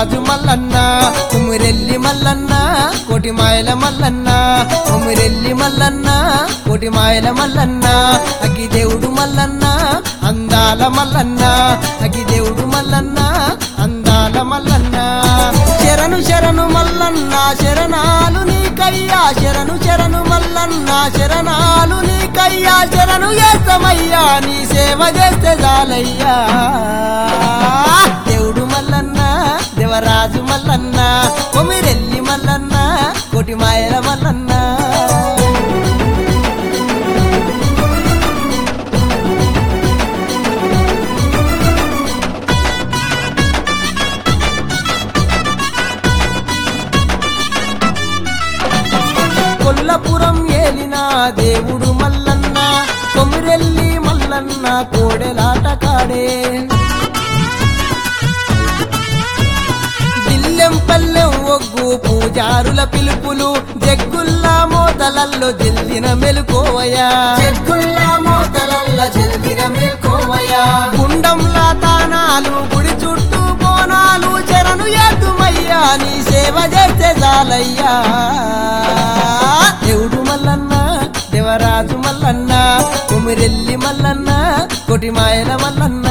దేవరాజు మల్లన్న కుమిరెల్లి మల్లన్న కోటిమాయల మల్లన్న కుమిరెల్లి మల్లన్న కోటిమాయల మల్లన్న అగ్గి దేవుడు మల్లన్న అందాల మల్లన్న అగ్గి దేవుడు మల్లన్న అందాల మల్లన్న శరణు శరణు మల్లన్న శరణాలు నీకయ్యా శరణు శరణు మల్లన్న శరణాలు నీకయ్యా శరణు చేస్తామయ్యా నీ సేవ చేస్తే చాలయ్యా దేవుడు మల్లన్న దేవరాజు మల్లన్న కొమిరెల్లి మల్లన్న కోటిమాయల మల్లన్న కొల్లపురం ఏలిన దేవుడు మల్లన్న కొమిరెల్లి మల్లన్న కోడెలాట కాడే దిల్లెం పల్లెం ఒగ్గు పూజారుల పిలుపులు జగ్గుల్లా మోతలల్లో జల్దిన మెలుకోవయా చెక్కుల్లా మోతలల్ల చెల్లిన మేల్కోవయా గుండంలా తానాలు గుడి చుట్టూ బోనాలు చెరను ఎద్దుమయ్యా నీ సేవ చేస్తే చాలయ్యా దేవుడు మల్లన్న దేవరాజు మల్లన్న కుమిరెల్లి మల్లన్న కొటిమాయల మల్లన్న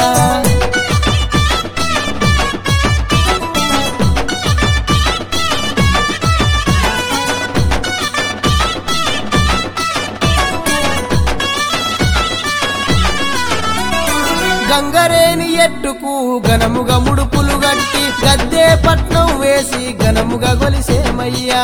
గంగరేని ఎట్టుకు ఘనముగా ముడుపులు గట్టి గద్దే పట్నం వేసి ఘనముగా గొలిసేమయ్యా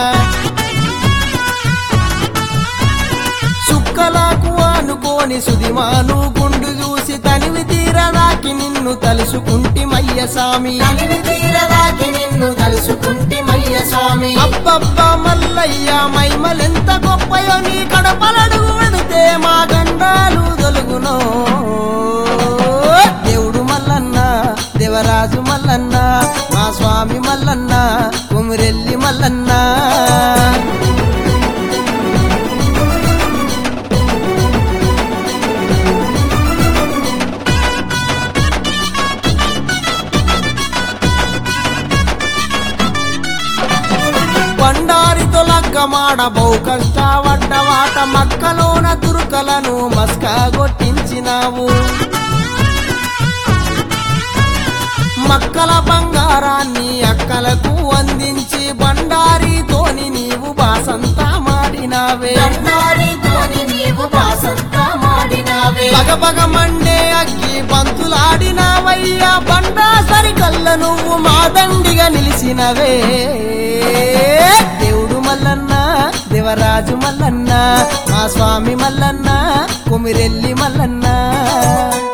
సుక్కలకు అనుకోని సుదిమాను గుండు చూసి తనివి తీరదాకి నిన్ను తలుసుకుంటిమయ్య సామి తనివి తీరదాకి నిన్ను తలుసుకుంటి మయ్య స్వామి అబ్బబ్బా మల్లయ్య మైమలెంత గొప్పయో నీ కడపలడుగు వెడితే మా గండాలు దొలుగునో దేవుడు మల్లన్న దేవరాజు మల్లన్న మా స్వామి మల్లన్న కుమిరెల్లి మల్లన్న బండారితో లగ్గమాడ బహు కష్టపడ్డవాట మక్కలోన తురుకలను మస్కా కొట్టించినావు మక్కల బంగారాన్ని అక్కలకు అందించి బండారితోని నీవు బాసంతా మాడినావే దండారితోని నీవు బాసంతా మాడినావే పగపగ మండే అగ్గి బంతులాడినావయ్యా బండా సరికల్ల నువ్వు మా దండిగా నిలిచినవే దేవుడు మల్లన్న దేవరాజు మల్లన్న మా స్వామి మల్లన్న కుమిరెల్లి మల్లన్న